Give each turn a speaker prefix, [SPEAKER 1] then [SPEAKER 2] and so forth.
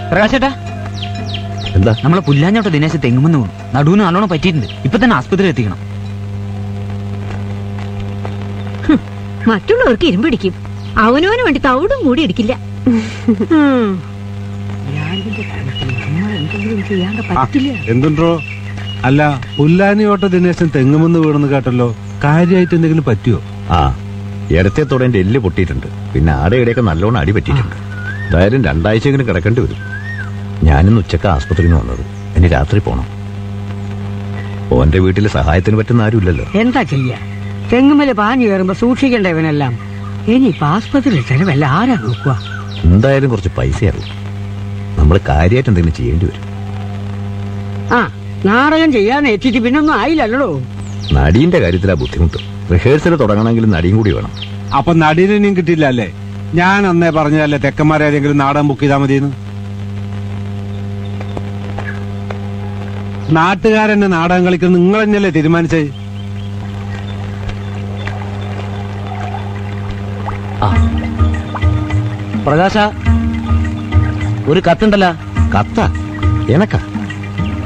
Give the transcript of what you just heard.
[SPEAKER 1] പ്രകാശേട്ടാ
[SPEAKER 2] എന്താ
[SPEAKER 1] നമ്മളെ പുല്ലാഞ്ഞോട്ട് ദിനേശ് തെങ്ങുമെന്ന് വീണു നടുവിന് നല്ലോണം പറ്റിയിട്ടുണ്ട് ഇപ്പൊ തന്നെ ആസ്പത്രി എത്തിക്കണം
[SPEAKER 3] മറ്റുള്ളവർക്ക് ഇരുമ്പിടിക്കും അവനവന് വേണ്ടി തവിടും കൂടി ഇടിക്കില്ല ഉം.
[SPEAKER 4] എന്തുണ്ടോ അല്ല പുല്ലാനിയോട്ട ദിനേശൻ തെങ്ങുമെന്ന് വീണെന്ന് കേട്ടല്ലോ കാര്യമായിട്ട് എന്തെങ്കിലും പറ്റിയോ
[SPEAKER 2] ആ ഇടത്തെ തൊടേന്റെ എല്ല് പൊട്ടിയിട്ടുണ്ട് പിന്നെ ആടെ ഇടയൊക്കെ നല്ലോണം അടി പറ്റിയിട്ടുണ്ട് എന്തായാലും രണ്ടാഴ്ചയെങ്കിലും കിടക്കേണ്ടി വരും ഞാനിന്ന് ഉച്ചക്ക് ആസ്പത്രിയിൽ നിന്ന് വന്നത് ഇനി രാത്രി പോണം ഓന്റെ വീട്ടിൽ സഹായത്തിന് പറ്റുന്ന ആരുമില്ലല്ലോ
[SPEAKER 5] എന്താ ചെയ്യാ തെങ്ങുമല പാഞ്ഞു കയറുമ്പോ സൂക്ഷിക്കേണ്ട ഇവനെല്ലാം ഇനി ആസ്പത്രിയിൽ ചെലവല്ല ആരാ നോക്കുക
[SPEAKER 2] എന്തായാലും കുറച്ച് പൈസയാകും നമ്മൾ കാര്യമായിട്ട് എന്തെങ്കിലും ചെയ്യേണ്ടി വരും
[SPEAKER 5] ആ നാടകം ചെയ്യാൻ എത്തിയിട്ട് പിന്നൊന്നും ആയില്ലല്ലോ
[SPEAKER 2] നടീന്റെ കാര്യത്തിലാ ബുദ്ധിമുട്ട് റിഹേഴ്സൽ തുടങ്ങണമെങ്കിൽ നടിയും കൂടി വേണം
[SPEAKER 4] അപ്പൊ നടീനെയും കിട്ടിയില്ല അല്ലേ ഞാൻ അന്നേ പറഞ്ഞതല്ലേ തെക്കന്മാരേതെങ്കിലും നാടൻ ബുക്ക് ചെയ്താൽ മതിയെന്ന് നാട്ടുകാരെന്നെ നാടകം കളിക്കുന്ന നിങ്ങൾ തന്നെയല്ലേ തീരുമാനിച്ചത്
[SPEAKER 1] പ്രകാശ ഒരു കത്തുണ്ടല്ലോ
[SPEAKER 2] കത്ത എനക്കാ